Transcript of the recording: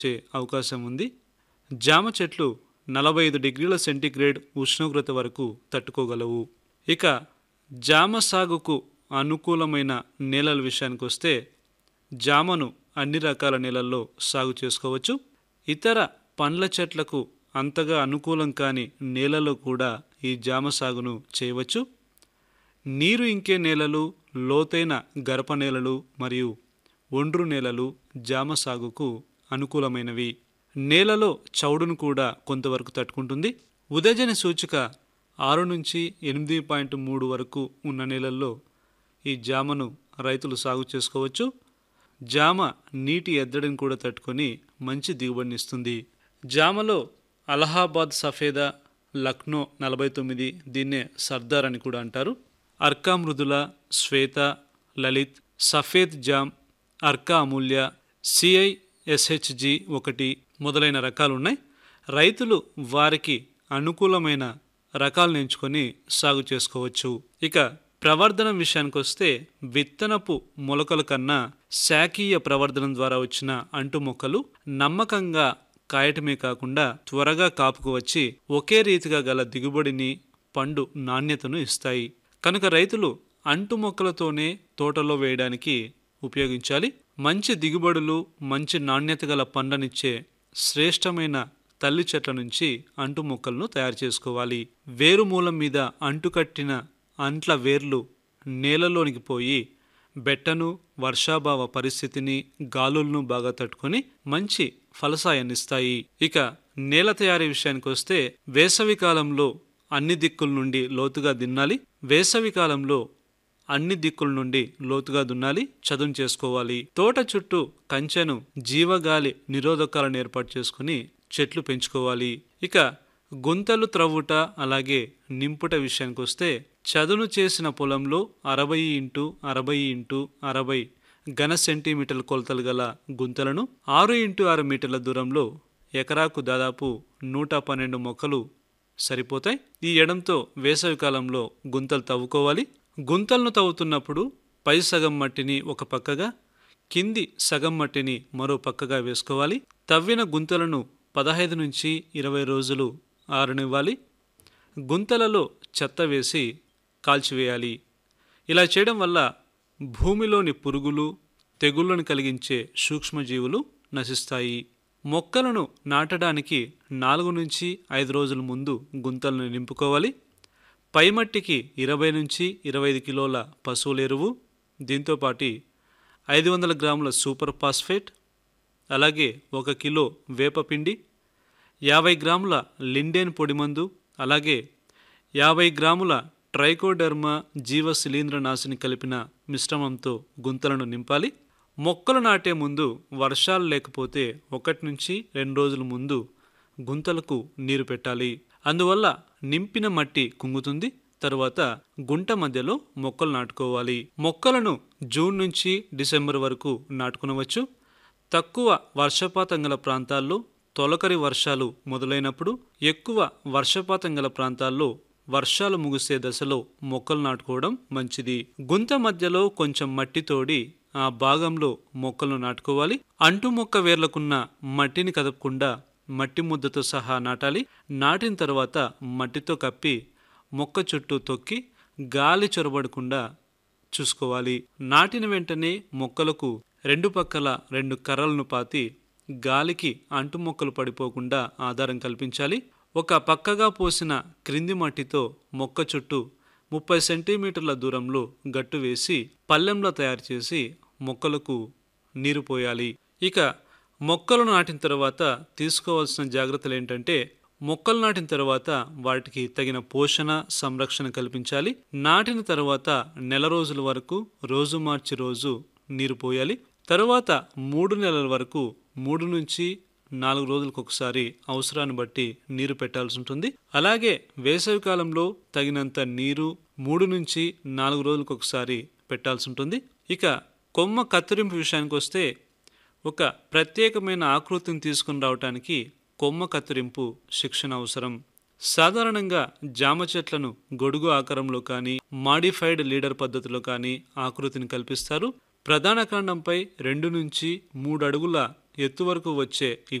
వచ్చే అవకాశం ఉంది జామ చెట్లు నలభై ఐదు డిగ్రీల సెంటీగ్రేడ్ ఉష్ణోగ్రత వరకు తట్టుకోగలవు ఇక జామ సాగుకు అనుకూలమైన నేలల విషయానికి వస్తే జామను అన్ని రకాల నేలల్లో సాగు చేసుకోవచ్చు ఇతర పండ్ల చెట్లకు అంతగా అనుకూలం కాని నేలలో కూడా ఈ జామ సాగును చేయవచ్చు నీరు ఇంకే నేలలు లోతైన గరప నేలలు మరియు ఒండ్రు నేలలు జామ సాగుకు అనుకూలమైనవి నేలలో చౌడును కూడా కొంతవరకు తట్టుకుంటుంది ఉదజని సూచిక ఆరు నుంచి ఎనిమిది పాయింట్ మూడు వరకు ఉన్న నేలల్లో ఈ జామను రైతులు సాగు చేసుకోవచ్చు జామ నీటి ఎద్దడిని కూడా తట్టుకొని మంచి దిగుబడిని ఇస్తుంది జామలో అలహాబాద్ సఫేదా లక్నో నలభై తొమ్మిది దీన్నే సర్దార్ అని కూడా అంటారు అర్కా మృదుల శ్వేత లలిత్ సఫేద్ జామ్ అర్కా అమూల్య సిఐ ఎస్హెచ్జి ఒకటి మొదలైన రకాలు ఉన్నాయి రైతులు వారికి అనుకూలమైన రకాలను ఎంచుకొని సాగు చేసుకోవచ్చు ఇక ప్రవర్ధనం విషయానికి వస్తే విత్తనపు మొలకల కన్నా శాఖీయ ప్రవర్ధనం ద్వారా వచ్చిన అంటు మొక్కలు నమ్మకంగా కాయటమే కాకుండా త్వరగా కాపుకు వచ్చి ఒకే రీతిగా గల దిగుబడిని పండు నాణ్యతను ఇస్తాయి కనుక రైతులు అంటు మొక్కలతోనే తోటలో వేయడానికి ఉపయోగించాలి మంచి దిగుబడులు మంచి నాణ్యత గల పండనిచ్చే శ్రేష్టమైన తల్లి చెట్ల నుంచి అంటు మొక్కలను తయారు చేసుకోవాలి వేరు మూలం మీద అంటుకట్టిన అంట్ల వేర్లు నేలలోనికి పోయి బెట్టను వర్షాభావ పరిస్థితిని గాలులను బాగా తట్టుకొని మంచి ఫలసాయాన్నిస్తాయి ఇక నేల తయారీ విషయానికి వస్తే వేసవి కాలంలో అన్ని దిక్కుల నుండి లోతుగా దిన్నాలి వేసవి కాలంలో అన్ని దిక్కుల నుండి లోతుగా దున్నాలి చదును చేసుకోవాలి తోట చుట్టూ కంచెను జీవగాలి నిరోధకాలను ఏర్పాటు చేసుకుని చెట్లు పెంచుకోవాలి ఇక గుంతలు త్రవ్వుట అలాగే నింపుట విషయానికి వస్తే చదును చేసిన పొలంలో అరవై ఇంటూ అరవై ఇంటూ అరవై ఘన సెంటీమీటర్ల కొలతలు గల గుంతలను ఆరు ఇంటూ ఆరు మీటర్ల దూరంలో ఎకరాకు దాదాపు నూట పన్నెండు మొక్కలు సరిపోతాయి ఈ ఎడంతో వేసవి కాలంలో గుంతలు తవ్వుకోవాలి గుంతలను తవ్వుతున్నప్పుడు పై సగం మట్టిని ఒక పక్కగా కింది సగం మట్టిని మరో పక్కగా వేసుకోవాలి తవ్విన గుంతలను పదహైదు నుంచి ఇరవై రోజులు ఆరనివ్వాలి గుంతలలో చెత్త వేసి కాల్చివేయాలి ఇలా చేయడం వల్ల భూమిలోని పురుగులు తెగుళ్లను కలిగించే సూక్ష్మజీవులు నశిస్తాయి మొక్కలను నాటడానికి నాలుగు నుంచి ఐదు రోజుల ముందు గుంతలను నింపుకోవాలి పైమట్టికి ఇరవై నుంచి ఇరవై ఐదు కిలోల పశువుల ఎరువు దీంతోపాటి ఐదు వందల గ్రాముల సూపర్ ఫాస్ఫేట్ అలాగే ఒక కిలో వేపపిండి యాభై గ్రాముల లిండేన్ పొడిమందు అలాగే యాభై గ్రాముల ట్రైకోడర్మా జీవ శిలీంద్ర నాశిని కలిపిన మిశ్రమంతో గుంతలను నింపాలి మొక్కలు నాటే ముందు వర్షాలు లేకపోతే ఒకటి నుంచి రెండు రోజుల ముందు గుంతలకు నీరు పెట్టాలి అందువల్ల నింపిన మట్టి కుంగుతుంది తరువాత గుంట మధ్యలో మొక్కలు నాటుకోవాలి మొక్కలను జూన్ నుంచి డిసెంబర్ వరకు నాటుకునవచ్చు తక్కువ వర్షపాతం గల ప్రాంతాల్లో తొలకరి వర్షాలు మొదలైనప్పుడు ఎక్కువ వర్షపాతం గల ప్రాంతాల్లో వర్షాలు ముగిసే దశలో మొక్కలు నాటుకోవడం మంచిది గుంత మధ్యలో కొంచెం మట్టి తోడి ఆ భాగంలో మొక్కలను నాటుకోవాలి అంటు మొక్క వేర్లకున్న మట్టిని కదపకుండా మట్టి ముద్దతో సహా నాటాలి నాటిన తర్వాత మట్టితో కప్పి మొక్క చుట్టూ తొక్కి గాలి చొరబడకుండా చూసుకోవాలి నాటిన వెంటనే మొక్కలకు రెండు పక్కల రెండు కర్రలను పాతి గాలికి అంటు మొక్కలు పడిపోకుండా ఆధారం కల్పించాలి ఒక పక్కగా పోసిన క్రింది మట్టితో మొక్క చుట్టూ ముప్పై సెంటీమీటర్ల దూరంలో గట్టు వేసి పల్లెంలో తయారు చేసి మొక్కలకు నీరు పోయాలి ఇక మొక్కలు నాటిన తర్వాత తీసుకోవాల్సిన జాగ్రత్తలు ఏంటంటే మొక్కలు నాటిన తర్వాత వాటికి తగిన పోషణ సంరక్షణ కల్పించాలి నాటిన తర్వాత నెల రోజుల వరకు రోజు మార్చి రోజు నీరు పోయాలి తరువాత మూడు నెలల వరకు మూడు నుంచి నాలుగు రోజులకు ఒకసారి అవసరాన్ని బట్టి నీరు పెట్టాల్సి ఉంటుంది అలాగే వేసవి కాలంలో తగినంత నీరు మూడు నుంచి నాలుగు రోజులకు ఒకసారి పెట్టాల్సి ఉంటుంది ఇక కొమ్మ కత్తిరింపు విషయానికి వస్తే ఒక ప్రత్యేకమైన ఆకృతిని తీసుకుని రావటానికి కొమ్మ కత్తిరింపు శిక్షణ అవసరం సాధారణంగా జామ చెట్లను గొడుగు ఆకారంలో కానీ మాడిఫైడ్ లీడర్ పద్ధతిలో కానీ ఆకృతిని కల్పిస్తారు ప్రధాన కాండంపై రెండు నుంచి మూడు అడుగుల ఎత్తు వరకు వచ్చే ఈ